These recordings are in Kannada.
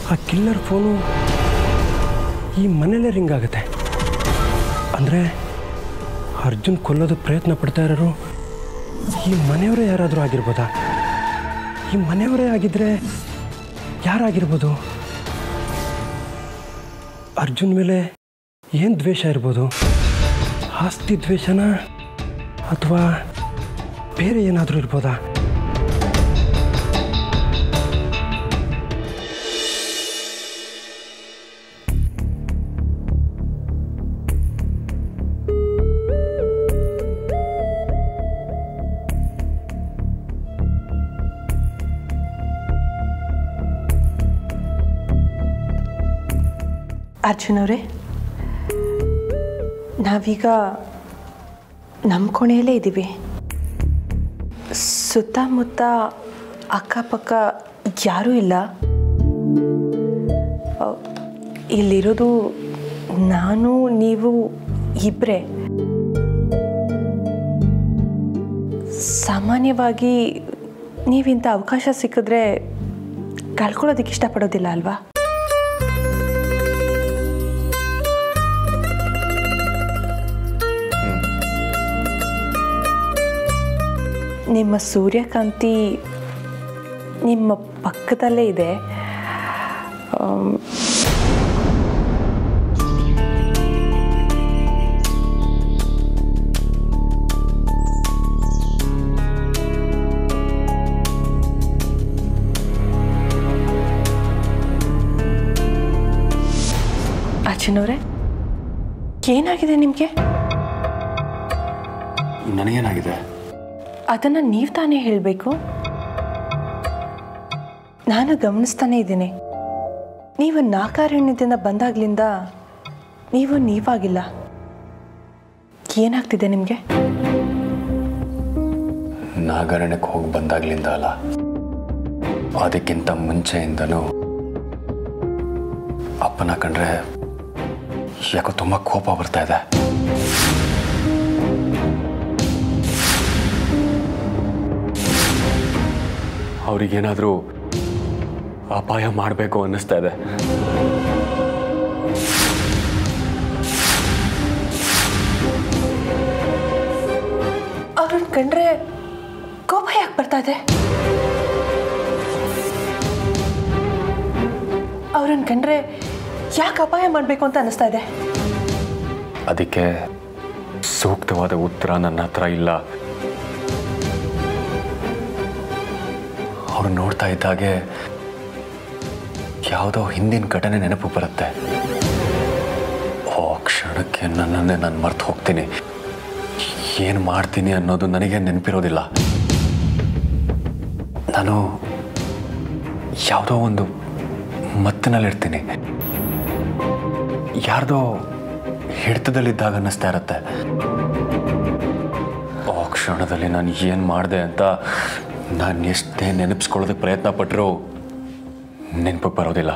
ಆ ಕಿಲ್ಲರ್ ಫೋನು ಈ ಮನೇಲೇ ರಿಂಗ್ ಆಗುತ್ತೆ ಅಂದರೆ ಅರ್ಜುನ್ ಕೊಲ್ಲೋದಕ್ಕೆ ಪ್ರಯತ್ನ ಪಡ್ತಾ ಇರೋರು ಈ ಮನೆಯವರೇ ಯಾರಾದರೂ ಆಗಿರ್ಬೋದಾ ಈ ಮನೆಯವರೇ ಆಗಿದ್ದರೆ ಯಾರಾಗಿರ್ಬೋದು ಅರ್ಜುನ್ ಮೇಲೆ ಏನು ದ್ವೇಷ ಇರ್ಬೋದು ಆಸ್ತಿ ದ್ವೇಷನ ಅಥವಾ ಬೇರೆ ಏನಾದರೂ ಇರ್ಬೋದಾ ಅರ್ಜುನ್ ಅವರೇ ನಾವೀಗ ನಮ್ಮ ಕೋಣೆಯಲ್ಲೇ ಇದ್ದೀವಿ ಸುತ್ತಮುತ್ತ ಅಕ್ಕಪಕ್ಕ ಯಾರೂ ಇಲ್ಲ ಅ, ಇಲ್ಲಿರೋದು ನಾನು ನೀವು ಇಬ್ಬರೇ ಸಾಮಾನ್ಯವಾಗಿ ನೀವಿಂಥ ಅವಕಾಶ ಸಿಕ್ಕಿದ್ರೆ ಕಳ್ಕೊಳ್ಳೋದಕ್ಕೆ ಇಷ್ಟಪಡೋದಿಲ್ಲ ಅಲ್ವಾ ನಿಮ್ಮ ಸೂರ್ಯಕಾಂತಿ ನಿಮ್ಮ ಪಕ್ಕದಲ್ಲೇ ಇದೆ ಆಮ್, ಅರ್ಜುನ್ ಅವರೇ ಏನಾಗಿದೆ ನಿಮಗೆ ನನಗೇನಾಗಿದೆ ಅದನ್ನು ನೀವು ತಾನೇ ಹೇಳಬೇಕು ನಾನು ಗಮನಿಸ್ತಾನೇ ಇದ್ದೀನಿ ನೀವು ನಾಕಾರಣ್ಯದಿಂದ ಬಂದಾಗ್ಲಿಂದ ನೀವು ನೀವಾಗಿಲ್ಲ ಏನಾಗ್ತಿದೆ ನಿಮಗೆ ನಾಗರಣಕ್ಕೆ ಹೋಗಿ ಬಂದಾಗ್ಲಿಂದ ಅಲ್ಲ ಅದಕ್ಕಿಂತ ಮುಂಚೆಯಿಂದನೂ ಅಪ್ಪನ ಕಂಡ್ರೆ ಯಾಕೋ ತುಂಬ ಕೋಪ ಬರ್ತಾ ಇದೆ ಅವ್ರಿಗೇನಾದರೂ ಅಪಾಯ ಮಾಡಬೇಕು ಅನ್ನಿಸ್ತಾ ಇದೆ ಅವ್ರನ್ನ ಕಂಡ್ರೆ ಕೋಪ ಯಾಕೆ ಬರ್ತಾ ಇದೆ ಅವ್ರನ್ನ ಕಂಡ್ರೆ ಯಾಕೆ ಅಪಾಯ ಮಾಡಬೇಕು ಅಂತ ಅನಿಸ್ತಾ ಇದೆ ಅದಕ್ಕೆ ಸೂಕ್ತವಾದ ಉತ್ತರ ನನ್ನ ಹತ್ರ ಇಲ್ಲ ಅವ್ರು ನೋಡ್ತಾ ಇದ್ದಾಗೆ ಯಾವುದೋ ಹಿಂದಿನ ಘಟನೆ ನೆನಪು ಬರುತ್ತೆ ಆ ಕ್ಷಣಕ್ಕೆ ನನ್ನನ್ನೇ ನಾನು ಮರ್ತು ಹೋಗ್ತೀನಿ ಏನು ಮಾಡ್ತೀನಿ ಅನ್ನೋದು ನನಗೆ ನೆನಪಿರೋದಿಲ್ಲ ನಾನು ಯಾವುದೋ ಒಂದು ಮತ್ತಿನಲ್ಲಿರ್ತೀನಿ ಯಾರ್ದೋ ಹಿಡಿತದಲ್ಲಿದ್ದಾಗ ಅನ್ನಿಸ್ತಾ ಇರುತ್ತೆ ಆ ಕ್ಷಣದಲ್ಲಿ ನಾನು ಏನು ಮಾಡಿದೆ ಅಂತ ನಾನು ಎಷ್ಟೇ ನೆನಪಿಸ್ಕೊಳ್ಳೋದಕ್ಕೆ ಪ್ರಯತ್ನ ಪಟ್ಟರೂ ನೆನಪಿಗೆ ಬರೋದಿಲ್ಲ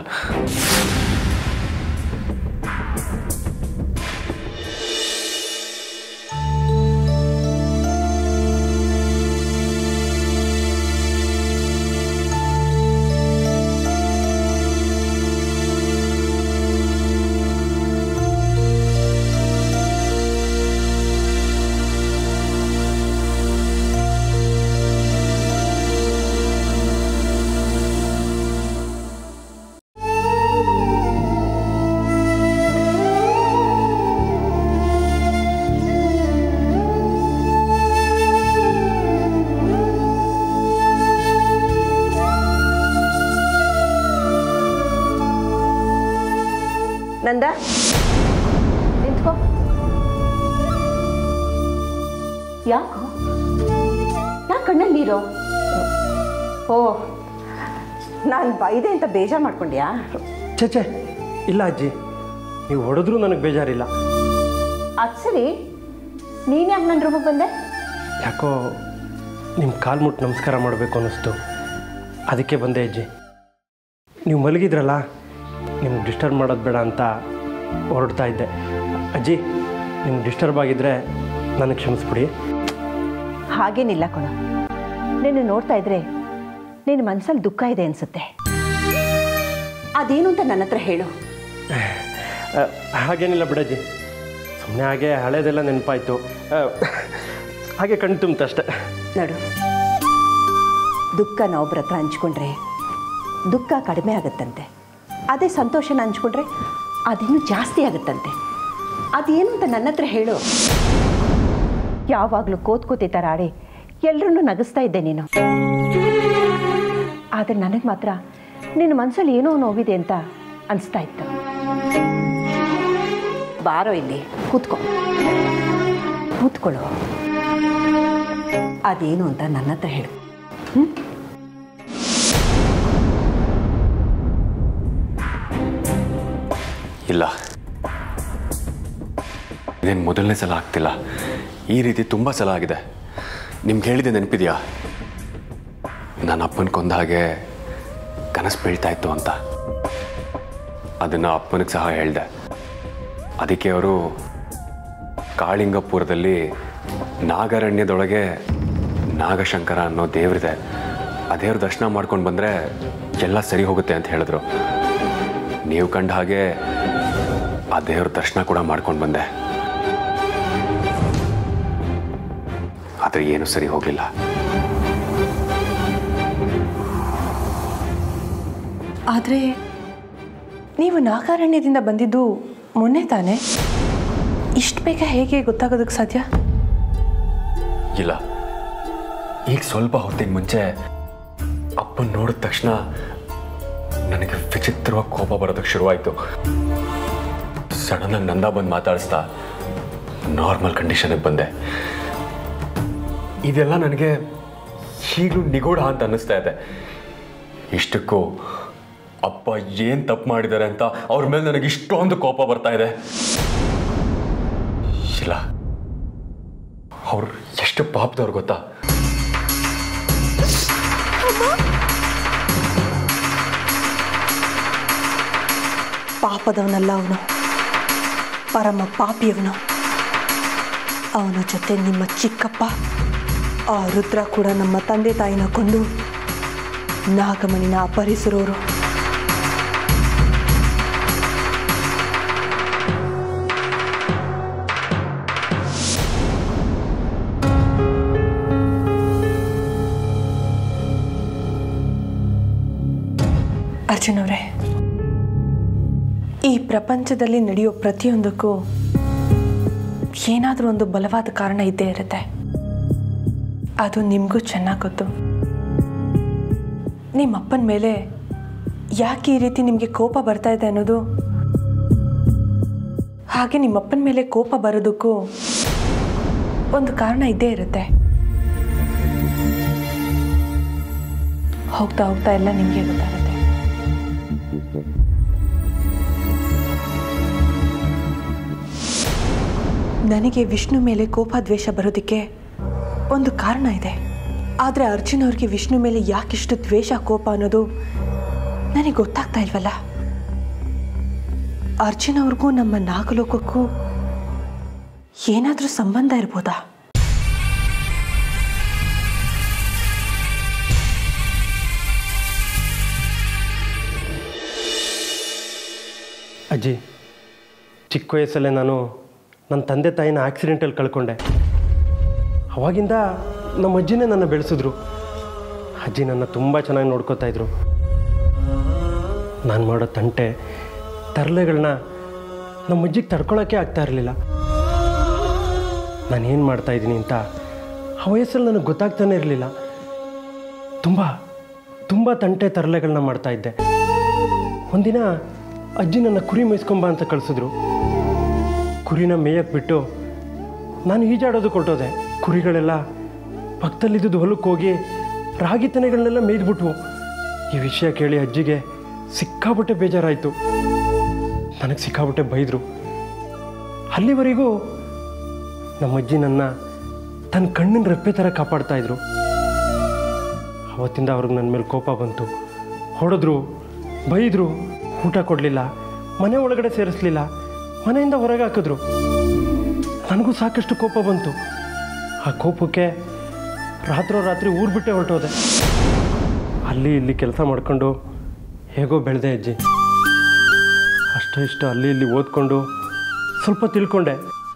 ನಂದ ನಿಂತ್ಕೋ ಯಾಕೋ ಯಾಕೆ ಕಣ್ಣಲ್ಲಿ ನೀರು ಓ ನಾನು ಬೈದೆ ಅಂತ ಬೇಜಾರು ಮಾಡ್ಕೊಂಡ್ಯಾ ಛೇ ಛೇ ಇಲ್ಲ ಅಜ್ಜಿ ನೀವು ಹೊಡೆದ್ರೂ ನನಗೆ ಬೇಜಾರಿಲ್ಲ ಅದು ಸರಿ ನೀನು ಯಾಕೆ ನನ್ನ ರೂಮಿಗೆ ಬಂದೆ ಯಾಕೋ ನಿಮ್ಮ ಕಾಲು ಮುಟ್ಟು ನಮಸ್ಕಾರ ಮಾಡಬೇಕು ಅನ್ನಿಸ್ತು ಅದಕ್ಕೆ ಬಂದೆ ಅಜ್ಜಿ ನೀವು ಮಲಗಿದ್ರಲ್ಲ ನಿಮ್ಗೆ ಡಿಸ್ಟರ್ಬ್ ಮಾಡೋದು ಬೇಡ ಅಂತ ಹೊರಡ್ತಾ ಇದ್ದೆ ಅಜ್ಜಿ ನಿಮ್ಗೆ ಡಿಸ್ಟರ್ಬ್ ಆಗಿದ್ದರೆ ನನಗೆ ಕ್ಷಮಿಸ್ಬಿಡಿ ಹಾಗೇನಿಲ್ಲ ಕಣ ನಿನ್ನ ನೋಡ್ತಾ ಇದ್ರೆ ನಿನ್ನ ಮನಸ್ಸಲ್ಲಿ ದುಃಖ ಇದೆ ಅನ್ಸುತ್ತೆ ಅದೇನು ಅಂತ ನನ್ನ ಹತ್ರ ಹೇಳು ಆ, ಹಾಗೇನಿಲ್ಲ ಬಿಡಜ್ಜಿ ಸುಮ್ಮನೆ ಹಾಗೆ ಹಳೇದೆಲ್ಲ ನೆನಪಾಯಿತು ಹಾಗೆ ಕಣ್ ತುಂಬ್ತಷ್ಟೆ ನೋಡು ದುಃಖನ ಒಬ್ರ ಹತ್ರ ಹಂಚ್ಕೊಂಡ್ರೆ ದುಃಖ ಕಡಿಮೆ ಆಗುತ್ತಂತೆ ಅದೇ ಸಂತೋಷನ ಹಂಚ್ಕೊಂಡ್ರೆ ಅದಿನ್ನೂ ಜಾಸ್ತಿ ಆಗುತ್ತಂತೆ ಅದೇನು ಅಂತ ನನ್ನ ಹತ್ರ ಹೇಳು ಯಾವಾಗಲೂ ಕೋತ್ ಕೋತಿ ಥರ ಆಡಿ ಎಲ್ಲರನ್ನೂ ನಗಿಸ್ತಾ ಇದ್ದೆ ನೀನು ಆದರೆ ನನಗೆ ಮಾತ್ರ ನಿನ್ನ ಮನಸ್ಸಲ್ಲಿ ಏನೋ ನೋವಿದೆ ಅಂತ ಅನಿಸ್ತಾ ಇತ್ತು ಬಾರೋ ಇಲ್ಲಿ ಕೂತ್ಕೊ ಕೂತ್ಕೊಳ್ಳೋ ಅದೇನು ಅಂತ ನನ್ನ ಹತ್ರ ಹೇಳು ಇಲ್ಲ ಇದೇನು ಮೊದಲನೇ ಸಲ ಆಗ್ತಿಲ್ಲ ಈ ರೀತಿ ತುಂಬ ಸಲ ಆಗಿದೆ ನಿಮ್ಗೆ ಹೇಳಿದೆ ನೆನಪಿದೆಯಾ ನನ್ನ ಅಪ್ಪನ ಕೊಂದ ಹಾಗೆ ಕನಸು ಬೀಳ್ತಾ ಇತ್ತು ಅಂತ ಅದನ್ನು ಅಪ್ಪನಿಗೆ ಸಹ ಹೇಳಿದೆ ಅದಕ್ಕೆ ಅವರು ಕಾಳಿಂಗಪುರದಲ್ಲಿ ನಾಗರಣ್ಯದೊಳಗೆ ನಾಗಶಂಕರ ಅನ್ನೋ ದೇವರಿದೆ ಆ ದೇವ್ರ ದರ್ಶನ ಮಾಡ್ಕೊಂಡು ಬಂದರೆ ಎಲ್ಲ ಸರಿ ಹೋಗುತ್ತೆ ಅಂತ ಹೇಳಿದ್ರು ನೀವು ಕಂಡ ಹಾಗೆ ಆ ದೇವ್ರ ದರ್ಶನ ಕೂಡ ಮಾಡ್ಕೊಂಡು ಬಂದೆ ಆದರೆ ಏನು ಸರಿ ಹೋಗಲಿಲ್ಲ ಆದರೆ ನೀವು ನಾಗಾರಣ್ಯದಿಂದ ಬಂದಿದ್ದು ಮೊನ್ನೆ ತಾನೇ ಇಷ್ಟು ಬೇಗ ಹೇಗೆ ಗೊತ್ತಾಗೋದಕ್ಕೆ ಸಾಧ್ಯ ಇಲ್ಲ ಈಗ ಸ್ವಲ್ಪ ಹೊತ್ತಿನ ಮುಂಚೆ ಅಪ್ಪನ ನೋಡಿದ ತಕ್ಷಣ ನನಗೆ ವಿಚಿತ್ರವಾಗಿ ಕೋಪ ಬರೋದಕ್ಕೆ ಶುರುವಾಯಿತು ಸಡನ್ನಾಗಿ ನಂದ ಬಂದು ಮಾತಾಡಿಸ್ತಾ ನಾರ್ಮಲ್ ಕಂಡೀಷನಿಗೆ ಬಂದೆ ಇದೆಲ್ಲ ನನಗೆ ಈಗಲೂ ನಿಗೂಢ ಅಂತ ಅನ್ನಿಸ್ತಾ ಇದೆ ಇಷ್ಟಕ್ಕೂ ಅಪ್ಪ ಏನು ತಪ್ಪು ಮಾಡಿದ್ದಾರೆ ಅಂತ ಅವ್ರ ಮೇಲೆ ನನಗೆ ಇಷ್ಟೊಂದು ಕೋಪ ಬರ್ತಾ ಇದೆ ಇಲ್ಲ ಅವ್ರು ಎಷ್ಟು ಪಾಪದವ್ರು ಗೊತ್ತಾ ಪಾಪದವನಲ್ಲ ಅವನು ಪರಮ ಪಾಪಿಯವನು ಅವನ ಜೊತೆ ನಿಮ್ಮ ಚಿಕ್ಕಪ್ಪ ಆ ರುದ್ರ ಕೂಡ ನಮ್ಮ ತಂದೆ ತಾಯಿನ ಕೊಂದು ನಾಗಮಣಿನ ಅಪಹರಿಸಿರೋರು ಅರ್ಜುನ್ ಅವರೇ ಈ ಪ್ರಪಂಚದಲ್ಲಿ ನಡೆಯೋ ಪ್ರತಿಯೊಂದಕ್ಕೂ ಏನಾದರೂ ಒಂದು ಬಲವಾದ ಕಾರಣ ಇದ್ದೇ ಇರುತ್ತೆ ಅದು ನಿಮಗೂ ಚೆನ್ನಾಗಿ ಗೊತ್ತು ನಿಮ್ಮ ಅಪ್ಪನ ಮೇಲೆ ಯಾಕೆ ಈ ರೀತಿ ನಿಮಗೆ ಕೋಪ ಬರ್ತಾ ಇದೆ ಅನ್ನೋದು ಹಾಗೆ ನಿಮ್ಮ ಅಪ್ಪನ ಮೇಲೆ ಕೋಪ ಬರೋದಕ್ಕೂ ಒಂದು ಕಾರಣ ಇದ್ದೇ ಇರುತ್ತೆ ಹೋಗ್ತಾ ಹೋಗ್ತಾ ಎಲ್ಲ ನಿಮಗೆ ಗೊತ್ತಾಗುತ್ತೆ ನನಗೆ ವಿಷ್ಣು ಮೇಲೆ ಕೋಪ ದ್ವೇಷ ಬರೋದಕ್ಕೆ ಒಂದು ಕಾರಣ ಇದೆ ಆದರೆ ಅರ್ಜುನ್ ಅವ್ರಿಗೆ ವಿಷ್ಣು ಮೇಲೆ ಯಾಕಿಷ್ಟು ದ್ವೇಷ ಕೋಪ ಅನ್ನೋದು ನನಗೆ ಗೊತ್ತಾಗ್ತಾ ಇಲ್ವಲ್ಲ ಅರ್ಜುನ್ ಅವ್ರಿಗೂ ನಮ್ಮ ನಾಗಲೋಕಕ್ಕೂ ಏನಾದರೂ ಸಂಬಂಧ ಇರ್ಬೋದಾ ಅಜ್ಜಿ ಚಿಕ್ಕ ವಯಸ್ಸಲ್ಲೇ ನಾನು ನನ್ನ ತಂದೆ ತಾಯಿನ ಆಕ್ಸಿಡೆಂಟಲ್ಲಿ ಕಳ್ಕೊಂಡೆ ಅವಾಗಿಂದ ನಮ್ಮ ಅಜ್ಜಿನೇ ನನ್ನ ಬೆಳೆಸಿದ್ರು ಅಜ್ಜಿ ನನ್ನ ತುಂಬ ಚೆನ್ನಾಗಿ ನೋಡ್ಕೋತಾ ಇದ್ರು ನಾನು ಮಾಡೋ ತಂಟೆ ತರಲೆಗಳನ್ನ ನಮ್ಮ ಅಜ್ಜಿಗೆ ತಡ್ಕೊಳಕ್ಕೆ ಆಗ್ತಾ ಇರಲಿಲ್ಲ ನಾನು ಏನು ಮಾಡ್ತಾ ಇದ್ದೀನಿ ಅಂತ ಆ ವಯಸ್ಸಲ್ಲಿ ನನಗೆ ಗೊತ್ತಾಗ್ತಾನೆ ಇರಲಿಲ್ಲ ತುಂಬ ತುಂಬ ತಂಟೆ ತರಲೆಗಳನ್ನ ಮಾಡ್ತಾ ಇದ್ದೆ ಒಂದಿನ ಅಜ್ಜಿ ನನ್ನ ಕುರಿ ಮೇಯಿಸ್ಕೊಂಬ ಅಂತ ಕಳಿಸಿದ್ರು ಕುರಿನ ಮೇಯಕ್ಕೆ ಬಿಟ್ಟು ನಾನು ಈಜಾಡೋದು ಕೊಟ್ಟೋದೆ ಕುರಿಗಳೆಲ್ಲ ಪಕ್ಕದಲ್ಲಿದ್ದು ಹೊಲಕ್ಕೆ ಹೋಗಿ ರಾಗಿ ತೆನೆಗಳನ್ನೆಲ್ಲ ಮೇಯ್ದ್ಬಿಟ್ವು ಈ ವಿಷಯ ಕೇಳಿ ಅಜ್ಜಿಗೆ ಸಿಕ್ಕಾಪಟ್ಟೆ ಬೇಜಾರಾಯಿತು ನನಗೆ ಸಿಕ್ಕಾಪಟ್ಟೆ ಬೈದರು ಅಲ್ಲಿವರೆಗೂ ನಮ್ಮ ಅಜ್ಜಿ ನನ್ನ ತನ್ನ ಕಣ್ಣಿನ ರೆಪ್ಪೆ ಥರ ಕಾಪಾಡ್ತಾ ಇದ್ರು ಅವತ್ತಿಂದ ಅವ್ರಿಗೆ ನನ್ನ ಮೇಲೆ ಕೋಪ ಬಂತು ಹೊಡೆದ್ರು ಬೈದರು ಊಟ ಕೊಡಲಿಲ್ಲ ಮನೆ ಒಳಗಡೆ ಸೇರಿಸ್ಲಿಲ್ಲ ಮನೆಯಿಂದ ಹೊರಗೆ ಹಾಕಿದ್ರು ನನಗೂ ಸಾಕಷ್ಟು ಕೋಪ ಬಂತು ಆ ಕೋಪಕ್ಕೆ ರಾತ್ರೋ ರಾತ್ರಿ ಊರು ಬಿಟ್ಟೆ ಹೊರಟೋದೆ ಅಲ್ಲಿ ಇಲ್ಲಿ ಕೆಲಸ ಮಾಡ್ಕೊಂಡು ಹೇಗೋ ಬೆಳೆದೆ ಅಜ್ಜಿ ಅಷ್ಟು ಇಷ್ಟು ಅಲ್ಲಿ ಇಲ್ಲಿ ಓದ್ಕೊಂಡು ಸ್ವಲ್ಪ ತಿಳ್ಕೊಂಡೆ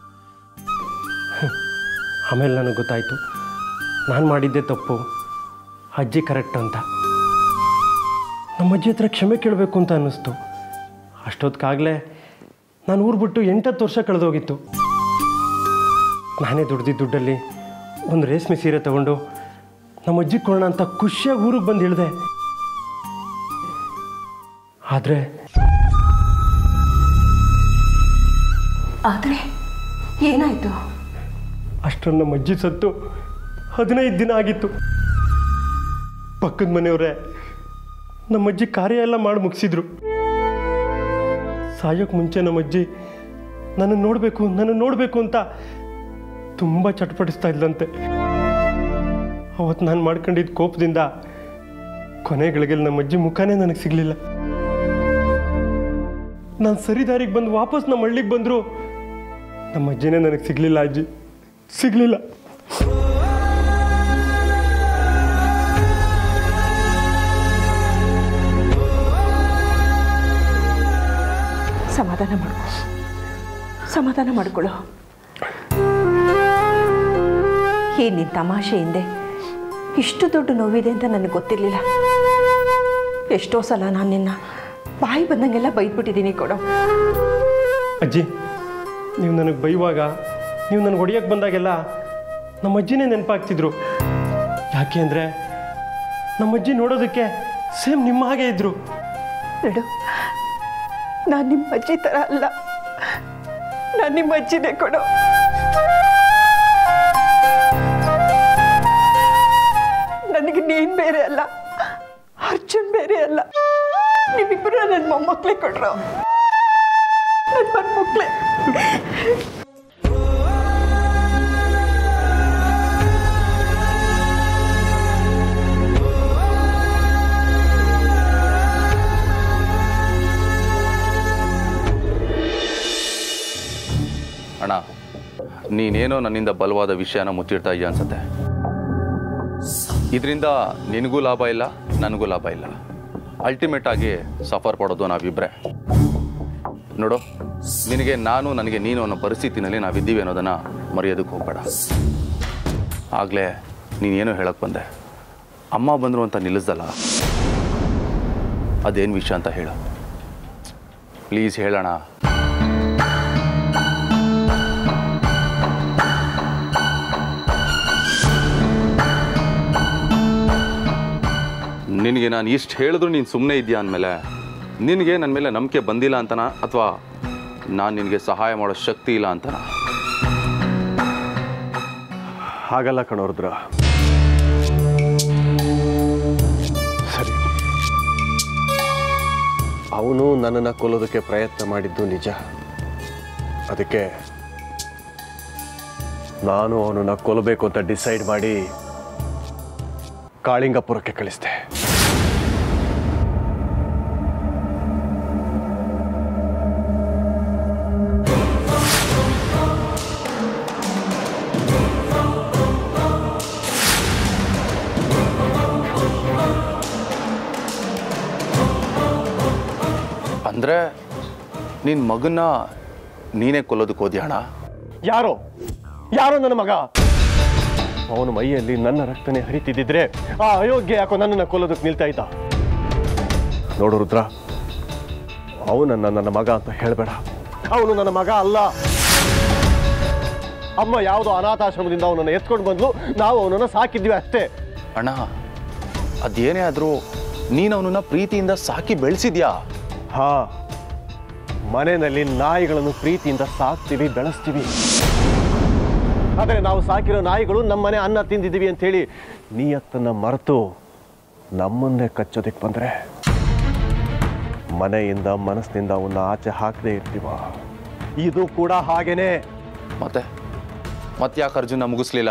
ಆಮೇಲೆ ನನಗೆ ಗೊತ್ತಾಯಿತು ನಾನು ಮಾಡಿದ್ದೆ ತಪ್ಪು ಅಜ್ಜಿ ಕರೆಕ್ಟ್ ಅಂತ ನಮ್ಮ ಅಜ್ಜಿ ಹತ್ರ ಕ್ಷಮೆ ಕೇಳಬೇಕು ಅಂತ ಅನ್ನಿಸ್ತು ಅಷ್ಟೊತ್ತಿಗಾಗಲೇ ನಾನು ಊರು ಬಿಟ್ಟು ಎಂಟತ್ತು ವರ್ಷ ಕಳೆದೋಗಿತ್ತು ನಾನೇ ದುಡ್ದಿದ್ದ ದುಡ್ಡಲ್ಲಿ ಒಂದು ರೇಷ್ಮೆ ಸೀರೆ ತಗೊಂಡು ನಮ್ಮ ಅಜ್ಜಿ ಕೊಡೋಣ ಅಂತ ಖುಷಿಯಾಗಿ ಊರಿಗೆ ಬಂದು ಇಳಿದೆ ಆದರೆ ಆದರೆ ಏನಾಯಿತು ಅಷ್ಟೊಂದು ನಮ್ಮ ಅಜ್ಜಿ ಸತ್ತು ಹದಿನೈದು ದಿನ ಆಗಿತ್ತು ಪಕ್ಕದ ಮನೆಯವರೇ ನಮ್ಮ ಅಜ್ಜಿ ಕಾರ್ಯ ಎಲ್ಲ ಮಾಡಿ ಮುಗಿಸಿದ್ರು ಸಾಯೋಕ್ಕೆ ಮುಂಚೆ ನಮ್ಮ ಅಜ್ಜಿ ನನ್ನ ನೋಡಬೇಕು ನನ್ನ ನೋಡಬೇಕು ಅಂತ ತುಂಬ ಚಟ್ಪಟಿಸ್ತಾ ಇದ್ಲಂತೆ ಅವತ್ತು ನಾನು ಮಾಡ್ಕೊಂಡಿದ್ದ ಕೋಪದಿಂದ ಕೊನೆಗಳಿಗೆ ನಮ್ಮ ಅಜ್ಜಿ ಮುಖನೇ ನನಗೆ ಸಿಗಲಿಲ್ಲ ನಾನು ಸರಿ ದಾರಿಗೆ ಬಂದು ವಾಪಸ್ ನಮ್ಮ ಹಳ್ಳಿಗೆ ಬಂದರು ನಮ್ಮ ಅಜ್ಜಿನೇ ನನಗೆ ಸಿಗಲಿಲ್ಲ ಅಜ್ಜಿ ಸಿಗಲಿಲ್ಲ ಸಮಾಧಾನ ಮಾಡ್ಕೊ ಸಮಾಧಾನ ಮಾಡ್ಕೊಳ್ಳು ಈ ನಿನ್ನ ತಮಾಷೆ ಹಿಂದೆ ಇಷ್ಟು ದೊಡ್ಡ ನೋವಿದೆ ಅಂತ ನನಗೆ ಗೊತ್ತಿರಲಿಲ್ಲ ಎಷ್ಟೋ ಸಲ ನಾನು ನಿನ್ನ ಬಾಯಿ ಬಂದಂಗೆಲ್ಲ ಬೈದ್ಬಿಟ್ಟಿದ್ದೀನಿ ಕೊಡೋ ಅಜ್ಜಿ ನೀವು ನನಗೆ ಬೈಯುವಾಗ ನೀವು ನನಗೆ ಹೊಡಿಯೋಕ್ಕೆ ಬಂದಾಗೆಲ್ಲ ನಮ್ಮ ಅಜ್ಜಿನೇ ನೆನಪಾಗ್ತಿದ್ರು ಯಾಕೆ ಅಂದರೆ ನಮ್ಮ ಅಜ್ಜಿ ನೋಡೋದಕ್ಕೆ ಸೇಮ್ ನಿಮ್ಮ ಹಾಗೆ ಇದ್ರು ನೋಡು ನಾನು ನಿಮ್ಮ ಅಜ್ಜಿ ಥರ ಅಲ್ಲ ನಾನು ನಿಮ್ಮ ಅಜ್ಜಿನೇ ಕೊಡು ನನಗೆ ನೀನು ಬೇರೆ ಅಲ್ಲ ಅರ್ಜುನ್ ಬೇರೆ ಅಲ್ಲ ನೀವಿಬ್ಬರು ನನ್ನ ಮೊಮ್ಮಕ್ಕಳೇ ಕೊಡ್ರು ನನ್ನ ಮೊಮ್ಮಕ್ಕಳೇ ಅಣ್ಣ ನೀನೇನೋ ನನ್ನಿಂದ ಬಲವಾದ ವಿಷಯನ ಮುಚ್ಚಿಡ್ತಾ ಇದೆಯಾ ಅನ್ಸತ್ತೆ ಇದರಿಂದ ನಿನಗೂ ಲಾಭ ಇಲ್ಲ ನನಗೂ ಲಾಭ ಇಲ್ಲ ಅಲ್ಟಿಮೇಟ್ ಆಗಿ ಸಫರ್ ಪಡೋದು ನಾವಿಬ್ಬರೇ ನೋಡು ನಿನಗೆ ನಾನು ನನಗೆ ನೀನು ಅನ್ನೋ ಪರಿಸ್ಥಿತಿನಲ್ಲಿ ನಾವಿದ್ದೀವಿ ಅನ್ನೋದನ್ನು ಮರೆಯೋದಕ್ಕೆ ಹೋಗ್ಬೇಡ ಆಗಲೇ ನೀನೇನೋ ಹೇಳಕ್ಕೆ ಬಂದೆ ಅಮ್ಮ ಬಂದರು ಅಂತ ನಿಲ್ಲಿಸ್ದಲ್ಲ ಅದೇನು ವಿಷಯ ಅಂತ ಹೇಳು ಪ್ಲೀಸ್ ಹೇಳೋಣ ನಿನಗೆ ನಾನು ಇಷ್ಟು ಹೇಳಿದ್ರು ನೀನು ಸುಮ್ಮನೆ ಇದೆಯಾ ಅಂದಮೇಲೆ ನಿನಗೆ ನನ್ನ ಮೇಲೆ ನಂಬಿಕೆ ಬಂದಿಲ್ಲ ಅಂತನಾ ಅಥವಾ ನಾನು ನಿನಗೆ ಸಹಾಯ ಮಾಡೋ ಶಕ್ತಿ ಇಲ್ಲ ಅಂತನಾ ಹಾಗಲ್ಲ ಕಣೋರ್ದ್ರ ಸರಿ ಅವನು ನನ್ನನ್ನು ಕೊಲ್ಲೋದಕ್ಕೆ ಪ್ರಯತ್ನ ಮಾಡಿದ್ದು ನಿಜ ಅದಕ್ಕೆ ನಾನು ಅವನನ್ನ ಕೊಲ್ಲಬೇಕು ಅಂತ ಡಿಸೈಡ್ ಮಾಡಿ ಕಾಳಿಂಗಪುರಕ್ಕೆ ಕಳಿಸ್ದೆ ಅಂದರೆ ನಿನ್ನ ಮಗನ್ನ ನೀನೇ ಕೊಲ್ಲೋದಕ್ಕೆ ಹೋದ್ಯಾ ಅಣ್ಣ ಯಾರೋ ಯಾರೋ ನನ್ನ ಮಗ ಅವನ ಮೈಯಲ್ಲಿ ನನ್ನ ರಕ್ತನೇ ಹರಿತಿದ್ದಿದ್ರೆ ಆ ಅಯೋಗ್ಯ ಯಾಕೋ ನನ್ನನ್ನು ಕೊಲ್ಲೋದಕ್ಕೆ ನಿಲ್ತಾ ಇದ್ದ ನೋಡು ರುದ್ರ ಅವನನ್ನ ನನ್ನ ಮಗ ಅಂತ ಹೇಳಬೇಡ ಅವನು ನನ್ನ ಮಗ ಅಲ್ಲ ಅಮ್ಮ ಯಾವುದೋ ಅನಾಥಾಶ್ರಮದಿಂದ ಅವನನ್ನು ಎತ್ಕೊಂಡು ಬಂದ್ಲು ನಾವು ಅವನನ್ನು ಸಾಕಿದ್ವಿ ಅಷ್ಟೇ ಅಣ್ಣ ಅದೇನೇ ಆದರೂ ನೀನು ಅವನನ್ನ ಪ್ರೀತಿಯಿಂದ ಸಾಕಿ ಬೆಳೆಸಿದ್ಯಾ ಹಾ ಮನೆಯಲ್ಲಿ ನಾಯಿಗಳನ್ನು ಪ್ರೀತಿಯಿಂದ ಸಾಕ್ತೀವಿ ಬೆಳೆಸ್ತೀವಿ ಆದರೆ ನಾವು ಸಾಕಿರೋ ನಾಯಿಗಳು ನಮ್ಮನೆ ಅನ್ನ ತಿಂದಿದ್ದೀವಿ ಅಂತೇಳಿ ನೀಯತ್ತನ್ನ ಮರೆತು ನಮ್ಮನ್ನೇ ಕಚ್ಚೋದಕ್ಕೆ ಬಂದರೆ ಮನೆಯಿಂದ ಮನಸ್ಸಿನಿಂದ ಅವನ್ನ ಆಚೆ ಹಾಕದೇ ಇರ್ತೀವ ಇದು ಕೂಡ ಹಾಗೇನೆ ಮತ್ತೆ ಮತ್ತೆ ಯಾಕೆ ಅರ್ಜುನ ಮುಗಿಸ್ಲಿಲ್ಲ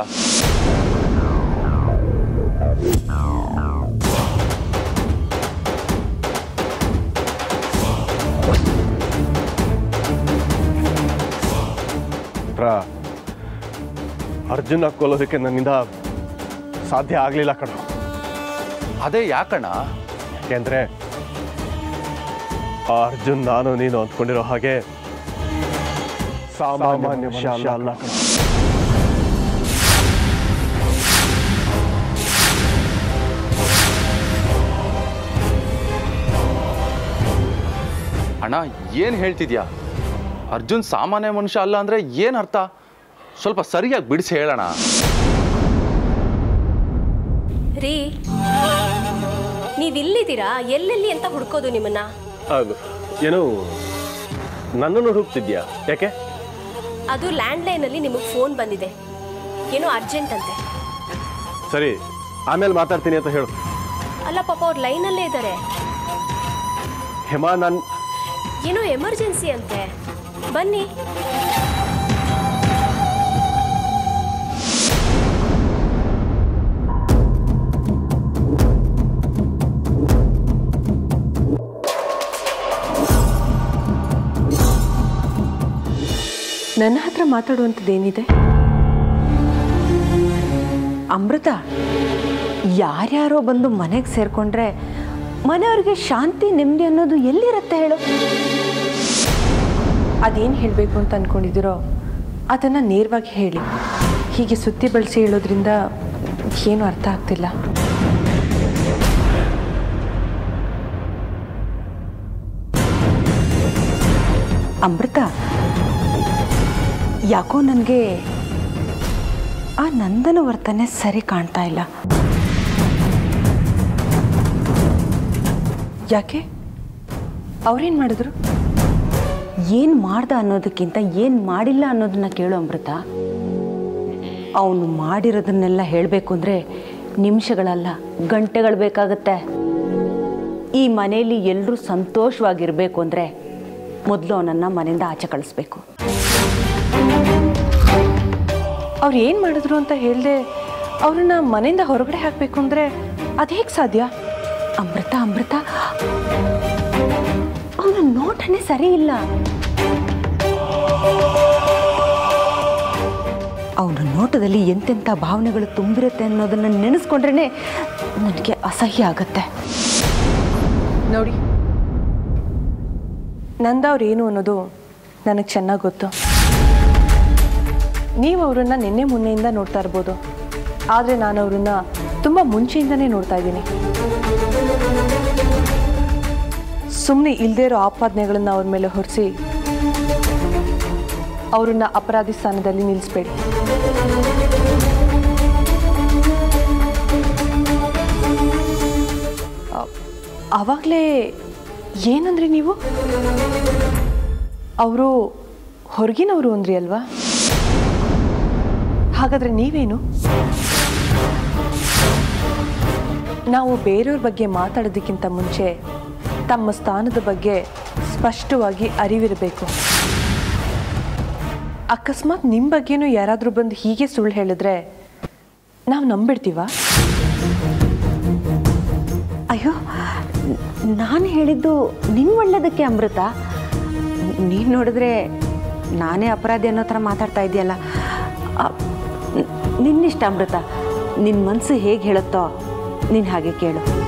ಪ್ರ ಅರ್ಜುನ ಕೊಲ್ಲೋದಕ್ಕೆ ನನ್ನಿಂದ ಸಾಧ್ಯ ಆಗಲಿಲ್ಲ ಕಣೋ ಅದೇ ಯಾಕಣ್ಣ ಯಾಕೆಂದ್ರೆ ಆ ಅರ್ಜುನ್ ನಾನು ನೀನು ಅಂದ್ಕೊಂಡಿರೋ ಹಾಗೆ ಸಾಮಾನ್ಯ ಮನುಷ್ಯ ಅಲ್ಲ ಕಣೋ. ಅಣ್ಣ ಏನು ಹೇಳ್ತಿದ್ಯಾ ಅರ್ಜುನ್ ಸಾಮಾನ್ಯ ಮನುಷ್ಯ ಅಲ್ಲ ಅಂದರೆ ಏನು ಅರ್ಥ ಸ್ವಲ್ಪ ಸರಿಯಾಗಿ ಬಿಡಿಸಿ ಹೇಳೋಣ ರೀ ನೀವಿಲ್ಲಿದ್ದೀರಾ ಎಲ್ಲೆಲ್ಲಿ ಅಂತ ಹುಡ್ಕೋದು ನಿಮ್ಮನ್ನ ಅದು ಏನು ನನ್ನನ್ನು ಹುಡುಕ್ತಿದ್ಯಾ ಯಾಕೆ ಅದು ಲ್ಯಾಂಡ್ಲೈನಲ್ಲಿ ನಿಮಗೆ ಫೋನ್ ಬಂದಿದೆ ಏನೋ ಅರ್ಜೆಂಟ್ ಅಂತೆ ಸರಿ ಆಮೇಲೆ ಮಾತಾಡ್ತೀನಿ ಅಂತ ಹೇಳು ಅಲ್ಲ ಪಾಪ ಅವ್ರು ಲೈನಲ್ಲೇ ಇದ್ದಾರೆ ಹೇಮಾ ನಾನು ಏನೋ ಎಮರ್ಜೆನ್ಸಿ ಅಂತೆ ಬನ್ನಿ ನನ್ನ ಹತ್ರ ಮಾತಾಡುವಂಥದ್ದೇನಿದೆ ಅಮೃತ ಯಾರ್ಯಾರೋ ಬಂದು ಮನೆಗೆ ಸೇರಿಕೊಂಡ್ರೆ ಮನೆಯವ್ರಿಗೆ ಶಾಂತಿ ನೆಮ್ಮದಿ ಅನ್ನೋದು ಎಲ್ಲಿರುತ್ತೆ ಹೇಳು ಅದೇನು ಹೇಳಬೇಕು ಅಂತ ಅಂದ್ಕೊಂಡಿದ್ದೀರೋ ಅದನ್ನು ನೇರವಾಗಿ ಹೇಳಿ ಹೀಗೆ ಸುತ್ತಿ ಬಳಸಿ ಹೇಳೋದ್ರಿಂದ ಏನು ಅರ್ಥ ಆಗ್ತಿಲ್ಲ ಅಮೃತ ಯಾಕೋ ನನಗೆ ಆ ನಂದನ ವರ್ತನೆ ಸರಿ ಕಾಣ್ತಾ ಇಲ್ಲ ಯಾಕೆ ಅವ್ರೇನು ಮಾಡಿದ್ರು ಏನು ಮಾಡ್ದ ಅನ್ನೋದಕ್ಕಿಂತ ಏನು ಮಾಡಿಲ್ಲ ಅನ್ನೋದನ್ನ ಕೇಳು ಅಮೃತ ಅವನು ಮಾಡಿರೋದನ್ನೆಲ್ಲ ಹೇಳಬೇಕು ಅಂದರೆ ನಿಮಿಷಗಳಲ್ಲ ಗಂಟೆಗಳು ಬೇಕಾಗತ್ತೆ ಈ ಮನೆಯಲ್ಲಿ ಎಲ್ಲರೂ ಸಂತೋಷವಾಗಿರಬೇಕು ಅಂದರೆ ಮೊದಲು ಅವನನ್ನು ಮನೆಯಿಂದ ಆಚೆ ಕಳಿಸ್ಬೇಕು ಅವ್ರು ಏನು ಮಾಡಿದ್ರು ಅಂತ ಹೇಳಿದೆ ಅವ್ರನ್ನ ಮನೆಯಿಂದ ಹೊರಗಡೆ ಹಾಕಬೇಕು ಅಂದರೆ ಅದು ಹೇಗೆ ಸಾಧ್ಯ ಅಮೃತ ಅಮೃತ ಅವನ ನೋಟನೇ ಸರಿ ಇಲ್ಲ ಅವನ ನೋಟದಲ್ಲಿ ಎಂತೆಂಥ ಭಾವನೆಗಳು ತುಂಬಿರುತ್ತೆ ಅನ್ನೋದನ್ನು ನೆನೆಸ್ಕೊಂಡ್ರೇ ನನಗೆ ಅಸಹ್ಯ ಆಗತ್ತೆ ನೋಡಿ ನಂದವ್ರು ಏನು ಅನ್ನೋದು ನನಗೆ ಚೆನ್ನಾಗಿ ಗೊತ್ತು ನೀವು ಅವರನ್ನು ನಿನ್ನೆ ಮೊನ್ನೆಯಿಂದ ನೋಡ್ತಾ ಇರ್ಬೋದು ಆದರೆ ನಾನು ಅವರನ್ನ ತುಂಬ ಮುಂಚೆಯಿಂದನೇ ನೋಡ್ತಾ ಇದ್ದೀನಿ ಸುಮ್ಮನೆ ಇಲ್ಲದೇ ಇರೋ ಆಪಾದನೆಗಳನ್ನು ಅವ್ರ ಮೇಲೆ ಹೊರಿಸಿ ಅವರನ್ನ ಅಪರಾಧಿ ಸ್ಥಾನದಲ್ಲಿ ನಿಲ್ಲಿಸ್ಬೇಡಿ ಆವಾಗಲೇ ಏನಂದ್ರಿ ನೀವು ಅವರು ಹೊರಗಿನವರು ಅಂದ್ರಿ ಅಲ್ವಾ ಹಾಗಾದ್ರೆ ನೀವೇನು ನಾವು ಬೇರೆಯವ್ರ ಬಗ್ಗೆ ಮಾತಾಡೋದಕ್ಕಿಂತ ಮುಂಚೆ ತಮ್ಮ ಸ್ಥಾನದ ಬಗ್ಗೆ ಸ್ಪಷ್ಟವಾಗಿ ಅರಿವಿರಬೇಕು ಅಕಸ್ಮಾತ್ ನಿಮ್ಮ ಬಗ್ಗೆನೂ ಯಾರಾದರೂ ಬಂದು ಹೀಗೆ ಸುಳ್ಳು ಹೇಳಿದ್ರೆ ನಾವು ನಂಬಿಡ್ತೀವಾ ಅಯ್ಯೋ ನಾನು ಹೇಳಿದ್ದು ನಿನ್ನ ಒಳ್ಳೇದಕ್ಕೆ ಅಮೃತ ನೀನು ನೋಡಿದ್ರೆ ನಾನೇ ಅಪರಾಧಿ ಅನ್ನೋ ಥರ ಮಾತಾಡ್ತಾ ಇದೆಯಲ್ಲ ನಿನ್ನಿಷ್ಟ ಅಮೃತ ನಿನ್ನ ಮನಸ್ಸು ಹೇಗೆ ಹೇಳುತ್ತೋ ನೀನು ಹಾಗೆ ಕೇಳು